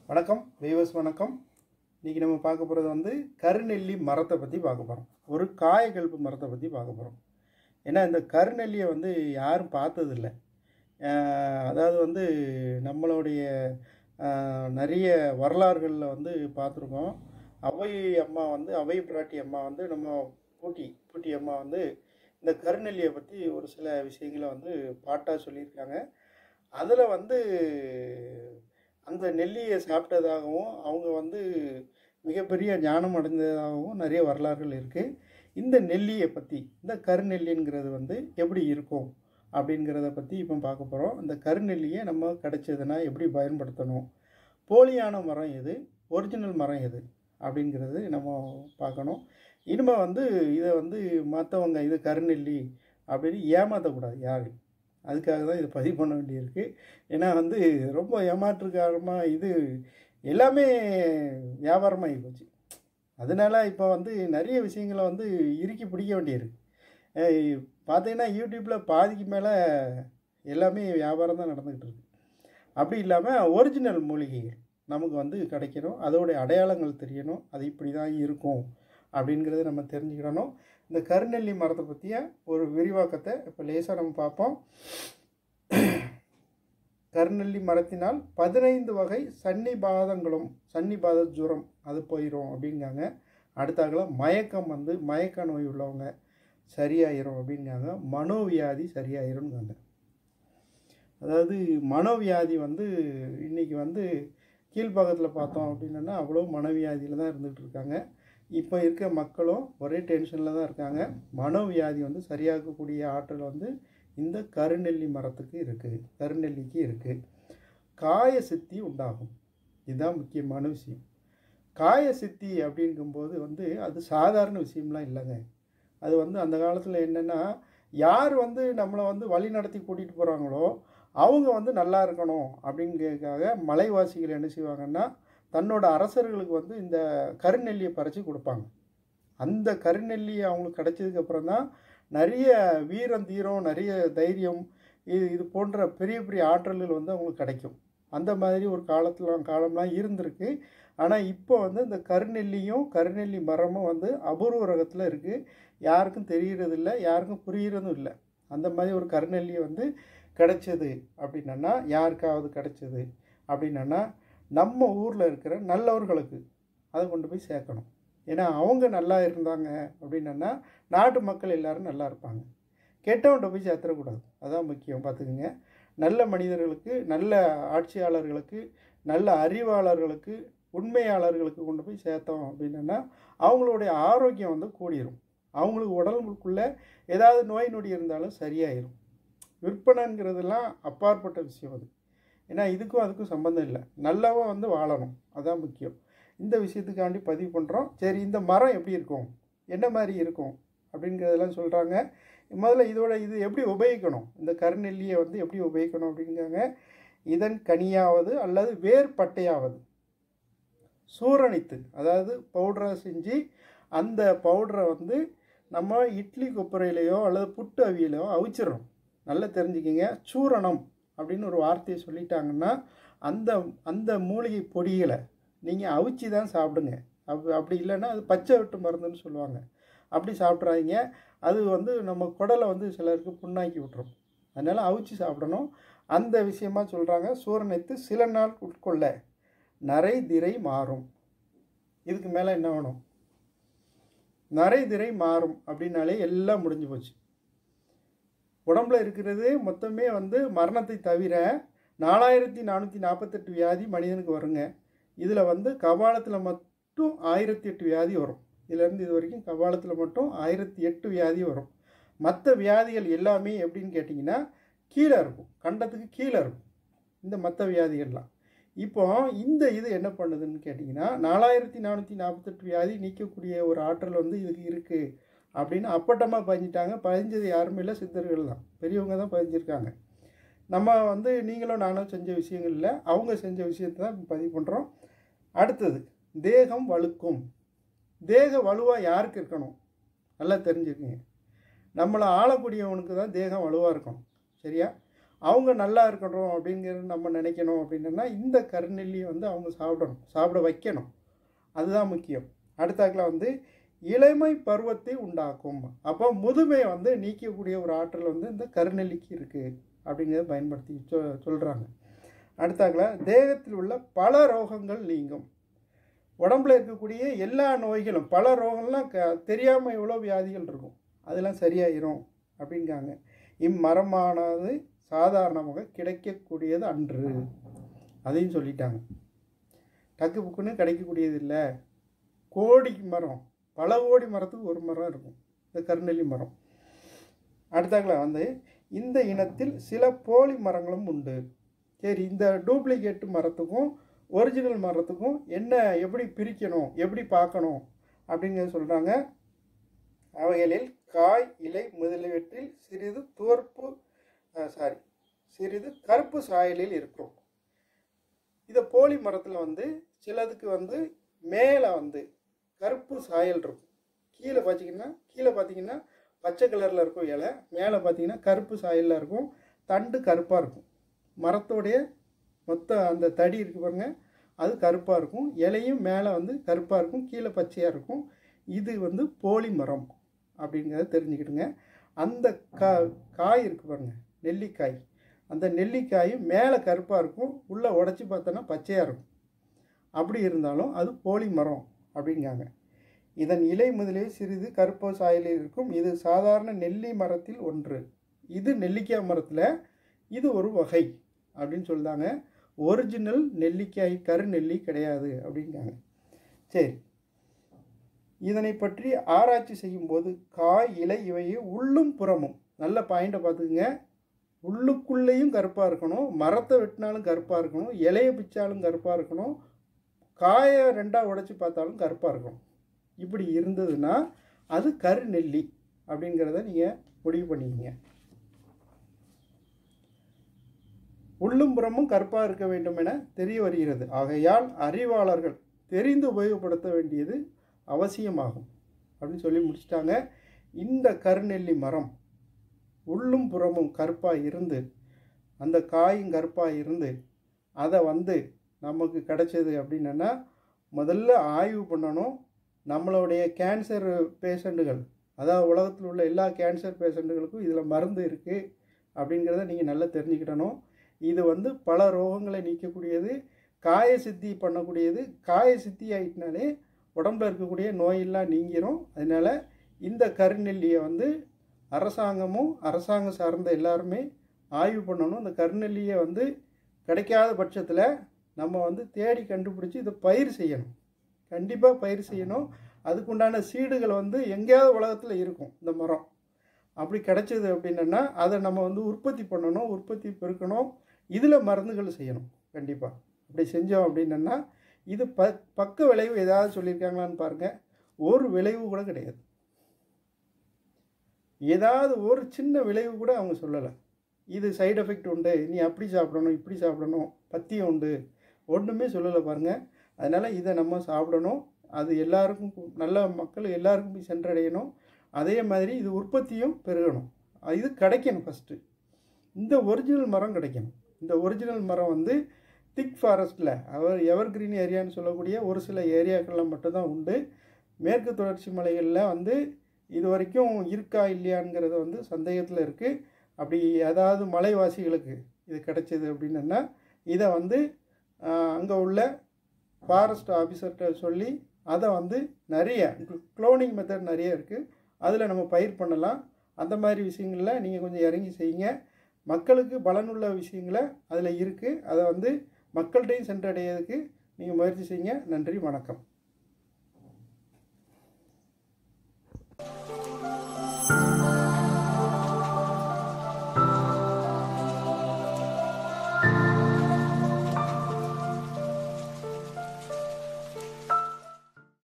வணக்கம் வீவர்ஸ் வணக்கம் இன்றைக்கி நம்ம பார்க்க போகிறது வந்து கருநெல்லி மரத்தை பற்றி பார்க்க போகிறோம் ஒரு காயகல்பு மரத்தை பற்றி பார்க்க போகிறோம் ஏன்னா இந்த கருநெல்லியை வந்து யாரும் பார்த்ததில்ல அஹ் அதாவது வந்து நம்மளுடைய அஹ், நிறைய வரலாறுகளில் வந்து பார்த்துருக்கோம் அவை அம்மா வந்து அவை பிராட்டி அம்மா வந்து நம்ம பூட்டி பூட்டி அம்மா வந்து இந்த கருநெல்லியை பற்றி ஒரு சில விஷயங்களை வந்து பாட்டாக சொல்லியிருக்காங்க அதில் வந்து அந்த நெல்லியை சாப்பிட்டதாகவும் அவங்க வந்து மிகப்பெரிய ஞானம் அடைந்ததாகவும் நிறைய வரலாறுகள் இருக்குது இந்த நெல்லியை பற்றி இந்த கருநெல்லிங்கிறது வந்து எப்படி இருக்கும் அப்படிங்கிறத பற்றி இப்போ பார்க்க போகிறோம் இந்த கருநெல்லியை நம்ம கிடைச்சதுன்னா எப்படி பயன்படுத்தணும் போலியான மரம் எது ஒரிஜினல் மரம் எது அப்படிங்கிறது நம்ம பார்க்கணும் இனிமேல் வந்து இதை வந்து மற்றவங்க இது கருநெல்லி அப்படின்னு ஏமாற்றக்கூடாது யாரும் அதுக்காக தான் இதை பதிவு பண்ண வேண்டியிருக்கு ஏன்னா வந்து ரொம்ப ஏமாற்றுக்காரமாக இது எல்லாமே வியாபாரமாகி போச்சு அதனால இப்போ வந்து நிறைய விஷயங்களை வந்து இறுக்கி பிடிக்க வேண்டியிருக்கு ஏய், பார்த்தீங்கன்னா யூடியூப்பில் பாதிக்கு மேலே எல்லாமே வியாபாரம் தான் நடந்துக்கிட்டு இருக்கு அப்படி இல்லாமல் ஒரிஜினல் மூலிகைகள் நமக்கு வந்து கிடைக்கணும் அதோடைய அடையாளங்கள் தெரியணும் அது இப்படி தான் இருக்கும் அப்படிங்கிறத நம்ம தெரிஞ்சுக்கிடணும் இந்த கருநெல்லி மரத்தை பற்றிய ஒரு விரிவாக்கத்தை இப்போ லேசாக நம்ம பார்ப்போம் கருநெல்லி மரத்தினால் பதினைந்து வகை சன்னிபாதங்களும் சன்னிபாத ஜுரம் அது போயிடும் அப்படிங்காங்க அடுத்தாக்கல மயக்கம் வந்து மயக்க நோய் உள்ளவங்க சரியாயிரும் அப்படிங்காங்க மனோவியாதி சரியாயிரும்ங்காங்க அதாவது மனோவியாதி வந்து இன்றைக்கி வந்து கீழ்ப்பாக்கத்தில் பார்த்தோம் அப்படின்னா அவ்வளோ மனவியாதியில் தான் இருந்துகிட்டு இருக்காங்க இப்போ இருக்க மக்களும் ஒரே டென்ஷனில் தான் இருக்காங்க மனோவியாதி வந்து சரியாக்கக்கூடிய ஆற்றல் வந்து இந்த கருநெல்லி மரத்துக்கு இருக்குது கருநெல்லிக்கு இருக்குது காய சித்தி உண்டாகும் இதுதான் முக்கியமான விஷயம் காய சித்தி அப்படிங்கும்போது வந்து அது சாதாரண விஷயம்லாம் இல்லைங்க அது வந்து அந்த காலத்தில் என்னென்னா யார் வந்து நம்மளை வந்து வழி நடத்தி கூட்டிகிட்டு போகிறாங்களோ அவங்க வந்து நல்லா இருக்கணும் அப்படிங்கிறதுக்காக மலைவாசிகள் என்ன செய்வாங்கன்னா தன்னோட அரசர்களுக்கு வந்து இந்த கருநெல்லியை பறித்து கொடுப்பாங்க அந்த கருநெல்லி அவங்களுக்கு கிடைச்சதுக்கப்புறம் தான் நிறைய வீரம் தீரம் நிறைய தைரியம் இது இது போன்ற பெரிய பெரிய ஆற்றல்கள் வந்து அவங்களுக்கு கிடைக்கும் அந்த மாதிரி ஒரு காலத்தில் காலம்லாம் இருந்திருக்கு ஆனால் இப்போ வந்து இந்த கருநெல்லியும் கருநெல்லி மரமும் வந்து அபூர்வ ரகத்தில் இருக்குது யாருக்கும் தெரியறதில்ல யாருக்கும் புரியறதும் இல்லை அந்த மாதிரி ஒரு கருநெல்லி வந்து கிடைச்சது அப்படின்னா யாருக்காவது கிடைச்சது அப்படின்னா நம்ம ஊரில் இருக்கிற நல்லவர்களுக்கு அதை கொண்டு போய் சேர்க்கணும் ஏன்னா அவங்க நல்லா இருந்தாங்க அப்படின்னா நாட்டு மக்கள் எல்லாரும் நல்லா இருப்பாங்க கெட்டவன்கிட்ட போய் சேர்த்துடக்கூடாது அதான் முக்கியம் பார்த்துக்குங்க நல்ல மனிதர்களுக்கு நல்ல ஆட்சியாளர்களுக்கு நல்ல அறிவாளர்களுக்கு உண்மையாளர்களுக்கு கொண்டு போய் சேர்த்தோம் அப்படின்னா அவங்களுடைய ஆரோக்கியம் வந்து கூடிரும் அவங்களுக்கு உடம்புக்குள்ளே ஏதாவது நோய் நொடி இருந்தாலும் சரியாயிரும் விற்பனைங்கிறதெல்லாம் அப்பாற்பட்ட விஷயம் அது ஏன்னா இதுக்கும் அதுக்கும் சம்மந்தம் இல்லை நல்லவன் வந்து வாழணும் அதான் முக்கியம் இந்த விஷயத்துக்காண்டி பதிவு பண்ணுறோம் சரி இந்த மரம் எப்படி இருக்கும் என்ன மாதிரி இருக்கும் அப்படிங்கிறதெல்லாம் சொல்கிறாங்க முதல்ல இதோட இது எப்படி உபயோகிக்கணும் இந்த கருநெல்லியை வந்து எப்படி உபயோகிக்கணும் அப்படிங்கிறாங்க இதன் கனியாவது அல்லது வேர் பட்டையாவது சூரணித்து அதாவது பவுடரை செஞ்சு அந்த பவுடரை வந்து நம்ம இட்லி கொப்பரையிலையோ அல்லது புட்டு அவியலையோ அவிச்சிடணும் நல்லா தெரிஞ்சுக்கிங்க சூரணம் அப்படின்னு ஒரு வார்த்தையை சொல்லிட்டாங்கன்னா அந்த அந்த மூலிகை பொடிகளை நீங்கள் அவிச்சு தான் சாப்பிடுங்க அப் அப்படி இல்லைன்னா அது பச்சை வெட்டு மருந்துன்னு சொல்லுவாங்க அப்படி சாப்பிட்றாதீங்க அது வந்து நம்ம குடலை வந்து சிலருக்கு புண்ணாக்கி விட்டுரும் அதனால் அவிச்சு சாப்பிடணும் அந்த விஷயமா சொல்கிறாங்க சூரணைத்து சில நாள் உட்கொள்ள நரை திரை மாறும் இதுக்கு மேலே என்ன வேணும் நரை திரை மாறும் அப்படின்னாலே எல்லாம் முடிஞ்சு போச்சு உடம்புல இருக்கிறது மொத்தமே வந்து மரணத்தை தவிர நாலாயிரத்தி நானூற்றி நாற்பத்தெட்டு வியாதி மனிதனுக்கு வருங்க இதில் வந்து கபாலத்தில் மட்டும் ஆயிரத்தி எட்டு வியாதி வரும் இதுலேருந்து இது வரைக்கும் கபாலத்தில் மட்டும் ஆயிரத்தி எட்டு வியாதி வரும் மற்ற வியாதிகள் எல்லாமே எப்படின்னு கேட்டிங்கன்னா கீழே இருக்கும் கண்டத்துக்கு கீழே இருக்கும் இந்த மற்ற வியாதிகள்லாம் இப்போ இந்த இது என்ன பண்ணுதுன்னு கேட்டிங்கன்னா நாலாயிரத்தி நானூற்றி நாற்பத்தெட்டு வியாதி நீக்கக்கூடிய ஒரு ஆற்றல் வந்து இதுக்கு இருக்குது அப்படின்னு அப்பட்டமாக பதிஞ்சிட்டாங்க பதிஞ்சது யாருமே இல்லை சித்தர்கள் தான் பெரியவங்க தான் பதிஞ்சிருக்காங்க நம்ம வந்து நீங்களும் நானும் செஞ்ச விஷயங்கள் இல்லை அவங்க செஞ்ச விஷயத்தை தான் பதிவு பண்ணுறோம் அடுத்தது தேகம் வழுக்கும் தேக வலுவாக யாருக்கு இருக்கணும் நல்லா தெரிஞ்சுக்குங்க நம்மளை ஆளக்கூடியவனுக்கு தான் தேகம் வலுவாக இருக்கணும் சரியா அவங்க நல்லா இருக்கணும் அப்படிங்கிறது நம்ம நினைக்கணும் அப்படின்னா இந்த கருநெல்லியை வந்து அவங்க சாப்பிடணும் சாப்பிட வைக்கணும் அதுதான் முக்கியம் அடுத்தாக்கில் வந்து இளமை பருவத்தை உண்டாக்கும் அப்போ முதுமையை வந்து நீக்கக்கூடிய ஒரு ஆற்றல் வந்து இந்த கருநெல்லிக்கு இருக்குது அப்படிங்கிறத பயன்படுத்தி சொ சொல்கிறாங்க அடுத்தாக்கில் தேகத்தில் உள்ள பல ரோகங்கள் நீங்கும் உடம்புல இருக்கக்கூடிய எல்லா நோய்களும் பல ரோகங்கள்லாம் க தெரியாமல் எவ்வளோ வியாதிகள் இருக்கும் அதெல்லாம் சரியாயிரும் அப்படிங்காங்க இம்மரமானது சாதாரணமாக கிடைக்கக்கூடியது அன்று அதையும் சொல்லிட்டாங்க டக்கு புக்குன்னு கிடைக்கக்கூடியது இல்லை கோடி மரம் பல கோடி மரத்துக்கு ஒரு மரம் இருக்கும் இந்த கருநெல்லி மரம் அடுத்தாங்கள வந்து இந்த இனத்தில் சில போலி மரங்களும் உண்டு சரி இந்த டூப்ளிகேட் மரத்துக்கும் ஒரிஜினல் மரத்துக்கும் என்ன எப்படி பிரிக்கணும் எப்படி பார்க்கணும் அப்படிங்கிறத சொல்கிறாங்க அவைகளில் காய் இலை முதலியவற்றில் சிறிது துவர்ப்பு சாரி சிறிது கருப்பு சாயலில் இருக்கும் இதை போலி மரத்தில் வந்து சிலதுக்கு வந்து மேலே வந்து கருப்பு சாயல் இருக்கும் கீழே பார்த்தீங்கன்னா கீழே பார்த்தீங்கன்னா பச்சை கலரில் இருக்கும் இலை மேலே பார்த்தீங்கன்னா கருப்பு சாயலில் இருக்கும் தண்டு கருப்பாக இருக்கும் மரத்தோடைய மொத்த அந்த தடி இருக்கு பாருங்க அது கருப்பாக இருக்கும் இலையும் மேலே வந்து கருப்பாக இருக்கும் கீழே பச்சையாக இருக்கும் இது வந்து போலி மரம் அப்படிங்கிறத தெரிஞ்சுக்கிடுங்க அந்த கா காய் இருக்கு பாருங்க நெல்லிக்காய் அந்த நெல்லிக்காயும் மேலே கருப்பாக இருக்கும் உள்ளே உடச்சி பார்த்தோன்னா பச்சையாக இருக்கும் அப்படி இருந்தாலும் அது போலி மரம் அப்படிங்காங்க இதன் இலை முதலே சிறிது கருப்பு சாயலில் இருக்கும் இது சாதாரண நெல்லி மரத்தில் ஒன்று இது நெல்லிக்காய் மரத்தில் இது ஒரு வகை அப்படின்னு சொல்லிட்டாங்க ஒரிஜினல் நெல்லிக்காய் கருநெல்லி கிடையாது அப்படிங்காங்க சரி இதனை பற்றி ஆராய்ச்சி செய்யும்போது காய் இலை இவையே உள்ளும் புறமும் நல்ல பாயிண்டை பார்த்துக்குங்க உள்ளுக்குள்ளேயும் கருப்பாக இருக்கணும் மரத்தை வெட்டினாலும் கருப்பாக இருக்கணும் இலையை பிச்சாலும் கருப்பாக இருக்கணும் காயை ரெண்டாக உடைச்சி பார்த்தாலும் கருப்பாக இருக்கணும் இப்படி இருந்ததுன்னா அது கருநெல்லி அப்படிங்கிறத நீங்கள் முடிவு பண்ணிக்கங்க உள்ளும் புறமும் கருப்பாக இருக்க வேண்டும் என தெரிய வருகிறது ஆகையால் அறிவாளர்கள் தெரிந்து உபயோகப்படுத்த வேண்டியது அவசியமாகும் அப்படின்னு சொல்லி முடிச்சிட்டாங்க இந்த கருநெல்லி மரம் உள்ளும் புறமும் கருப்பாக இருந்து அந்த காயும் கருப்பாக இருந்து அதை வந்து நமக்கு கிடைச்சது அப்படின்னா முதல்ல ஆய்வு பண்ணணும் நம்மளுடைய கேன்சர் பேஷண்ட்டுகள் அதாவது உலகத்தில் உள்ள எல்லா கேன்சர் பேஷண்ட்டுகளுக்கும் இதில் மருந்து இருக்குது அப்படிங்கிறத நீங்கள் நல்லா தெரிஞ்சுக்கிடணும் இது வந்து பல ரோகங்களை நீக்கக்கூடியது காய சித்தி பண்ணக்கூடியது காய சித்தி ஆகிட்டனாலே உடம்புல இருக்கக்கூடிய நோயெல்லாம் நீங்கிரும் அதனால் இந்த கருநெல்லியை வந்து அரசாங்கமும் அரசாங்கம் சார்ந்த எல்லாருமே ஆய்வு பண்ணணும் இந்த கருநெல்லியை வந்து கிடைக்காத பட்சத்தில் நம்ம வந்து தேடி கண்டுபிடிச்சி இதை பயிர் செய்யணும் கண்டிப்பாக பயிர் செய்யணும் அதுக்குண்டான சீடுகள் வந்து எங்கேயாவது உலகத்தில் இருக்கும் இந்த மரம் அப்படி கிடைச்சது அப்படின்னா அதை நம்ம வந்து உற்பத்தி பண்ணணும் உற்பத்தி பெருக்கணும் இதில் மருந்துகள் செய்யணும் கண்டிப்பாக அப்படி செஞ்சோம் அப்படின்னா இது ப பக்க விளைவு ஏதாவது சொல்லியிருக்காங்களான்னு பாருங்கள் ஒரு விளைவு கூட கிடையாது ஏதாவது ஒரு சின்ன விளைவு கூட அவங்க சொல்லலை இது சைடு எஃபெக்ட் உண்டு நீ அப்படி சாப்பிடணும் இப்படி சாப்பிடணும் பத்தியம் உண்டு ஒன்றுமே சொல்லலை பாருங்கள் அதனால் இதை நம்ம சாப்பிடணும் அது எல்லாருக்கும் கு- நல்ல மக்கள் எல்லாருக்கும் போய் சென்றடையணும் அதே மாதிரி இது உற்பத்தியும் பெருகணும் இது கிடைக்கணும் ஃபஸ்ட்டு இந்த ஒரிஜினல் மரம் கிடைக்கணும் இந்த ஒரிஜினல் மரம் வந்து திக் ஃபாரஸ்ட்டில் அவர் எவர் கிரீன் ஏரியான்னு சொல்லக்கூடிய ஒரு சில ஏரியாக்களில் மட்டும்தான் உண்டு மேற்கு தொடர்ச்சி மலைகளில் வந்து இது வரைக்கும் இருக்கா இல்லையாங்கிறது வந்து சந்தேகத்தில் இருக்குது அப்படி ஏதாவது மலைவாசிகளுக்கு இது கிடைச்சது அப்படின்னா இதை வந்து அங்கே உள்ள ஃபாரஸ்ட் ஆஃபீஸர்கிட்ட சொல்லி அதை வந்து நிறைய க்ளோனிங் மெத்தட் நிறைய இருக்குது அதில் நம்ம பயிர் பண்ணலாம் அந்த மாதிரி விஷயங்களில் நீங்கள் கொஞ்சம் இறங்கி செய்யுங்க மக்களுக்கு பலனுள்ள விஷயங்களை அதில் இருக்குது அதை வந்து மக்கள்கிட்டையும் சென்றடையிறதுக்கு நீங்கள் முயற்சி செய்யுங்க நன்றி வணக்கம்